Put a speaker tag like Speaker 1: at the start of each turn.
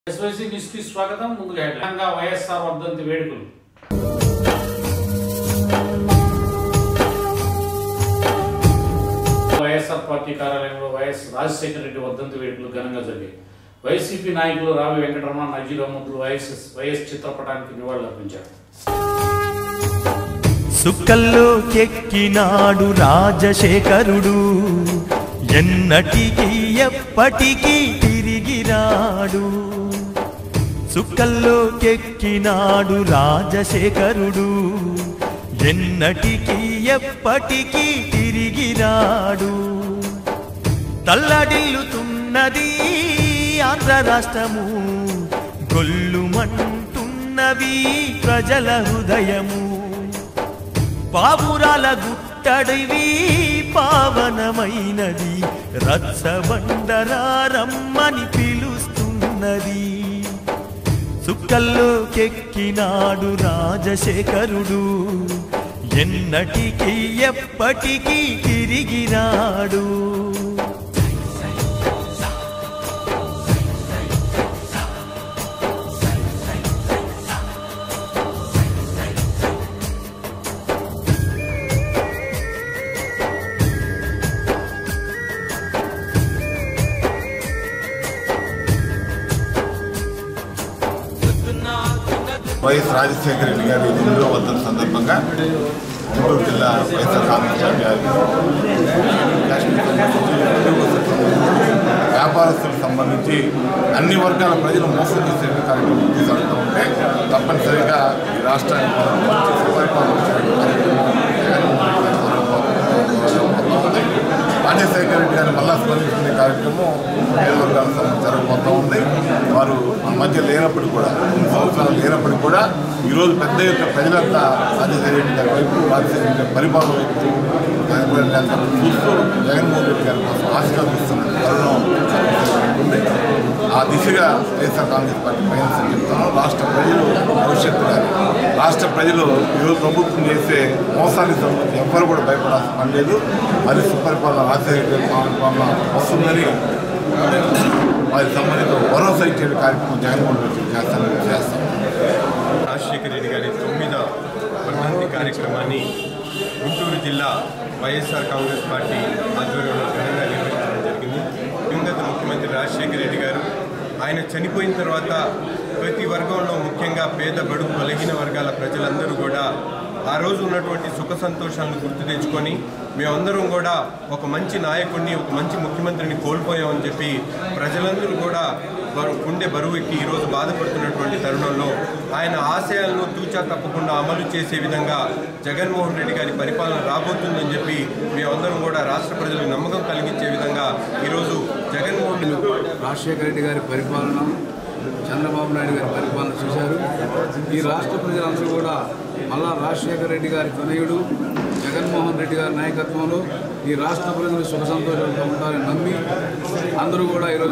Speaker 1: SYC news కి స్వాగతం ముందుగా తెలంగాణ వైఎస్ఆర్ వర్ధంతి వేడుకలు వైఎస్ఆర్ పార్టీ కార్యాలయంలో వైఎస్ రాజశేఖర రెడ్డి వర్ధంతి వేడుకలు ఘనంగా జరిగాయి వైసీపీ నాయకులు రావి వెంకటరమణ నజీర్ అహ్మద్లు వైఎస్ వైఎస్ చిత్రపటానికి నివాళులర్పించారు
Speaker 2: సుక్కల్లో కెక్కినాడు రాజశేఖరుడు ఎన్నటికి ఎప్పటికీ తిరిగిరాడు సుక్కల్లో కెక్కినాడు రాజశేఖరుడు ఎన్నటికి ఎప్పటికీ తిరిగిరాడు తల్లడిల్లుతున్నది ఆంధ్ర రాష్ట్రము గొల్లుమంటున్నవి ప్రజల హృదయము పావురాల గుట్టడివి పావనమైనది రచ్చబండరారమ్మని పిలుస్తున్నది సుక్కల్లో కెక్కినాడు రాజశేఖరుడు ఎన్నటికి ఎప్పటికీ తిరిగిరాడు
Speaker 3: వైఎస్ రాజశేఖర రెడ్డి గారి ఎనిమిదవ వర్ధన సందర్భంగా గుంటూరు జిల్లా వైఎస్ఆర్ కాంగ్రెస్ పార్టీ వ్యాపారస్తులకు సంబంధించి అన్ని వర్గాల ప్రజలు మోసం చేసే కార్యక్రమం తీసుకుంటూ ఉంటే తప్పనిసరిగా ఈ రాష్ట్రానికి మనం మంచి సుపరిపాలన చేయడం కార్యక్రమం జగన్మోహన్ రెడ్డి గారి స్వరూపం ఉంది. రాజశేఖర రెడ్డి గారిని మళ్ళా స్మరించుకునే కార్యక్రమం పేద వర్గాల సంబంధించి జరగబోతూ ఉంది వారు మన మధ్య లేనప్పటికీ కూడా కొన్ని సంవత్సరాలు లేనప్పటికీ కూడా ఈరోజు పెద్ద ఎత్తున ప్రజలంతా రాజశేఖర రెడ్డి గారి వైపు రాజశేఖర రెడ్డి గారి పరిపాలన వైపు జగన్మోహన్ రెడ్డి గారి వైపు చూస్తూ జగన్మోహన్ రెడ్డి గారి కోసం ఆశగా చూస్తున్న తరుణం ఉంది ఆ దిశగా వైఎస్ఆర్ కాంగ్రెస్ పార్టీ ప్రయాణం చెప్తాను రాష్ట్ర ప్రజలు భవిష్యత్తు కానీ రాష్ట్ర ప్రజలు ఈరోజు ప్రభుత్వం చేసే మోసానికి సంబంధించి ఎవ్వరు కూడా భయపడాల్సిన పని లేదు మరి సుపరిపాలన రాజశేఖర రెడ్డి పాలన వస్తుందని వారికి సంబంధించిన భరోసా ఇచ్చే కార్యక్రమం జగన్మోహన్ రెడ్డి చేస్తానని చేస్తాం
Speaker 4: రాజశేఖర రెడ్డి గారి తొమ్మిదవ వర్ధంతి కార్యక్రమాన్ని గుంటూరు జిల్లా వైఎస్ఆర్ కాంగ్రెస్ పార్టీ ఆధ్వర్యంలో ఘనంగా నిర్వహించడం జరిగింది దివంగత ముఖ్యమంత్రి రాజశేఖర రెడ్డి గారు ఆయన చనిపోయిన తర్వాత ప్రతి వర్గంలో ముఖ్యంగా పేద బడుగు బలహీన వర్గాల ప్రజలందరూ కూడా ఆ రోజు ఉన్నటువంటి సుఖ సంతోషాలను గుర్తు తెచ్చుకొని మేమందరం కూడా ఒక మంచి నాయకుడిని ఒక మంచి ముఖ్యమంత్రిని కోల్పోయామని చెప్పి ప్రజలందరూ కూడా బరు గుండె బరువు ఎక్కి ఈరోజు బాధపడుతున్నటువంటి తరుణంలో ఆయన ఆశయాలను తూచా తప్పకుండా అమలు చేసే విధంగా జగన్మోహన్ రెడ్డి గారి పరిపాలన రాబోతుందని చెప్పి మేమందరం కూడా రాష్ట్ర ప్రజలకు నమ్మకం కలిగించే విధంగా ఈరోజు జగన్మోహన్ రెడ్డి
Speaker 5: రాజశేఖర రెడ్డి గారి పరిపాలన చంద్రబాబు నాయుడు గారి పరిపాలన చూశారు ఈ రాష్ట్ర ప్రజలందరూ కూడా మళ్ళా రాజశేఖర రెడ్డి గారి తనయుడు జగన్మోహన్ రెడ్డి గారి నాయకత్వంలో ఈ రాష్ట్ర ప్రజలు సుఖ సంతోషాలతో ఉంటారని నమ్మి అందరూ కూడా ఈరోజు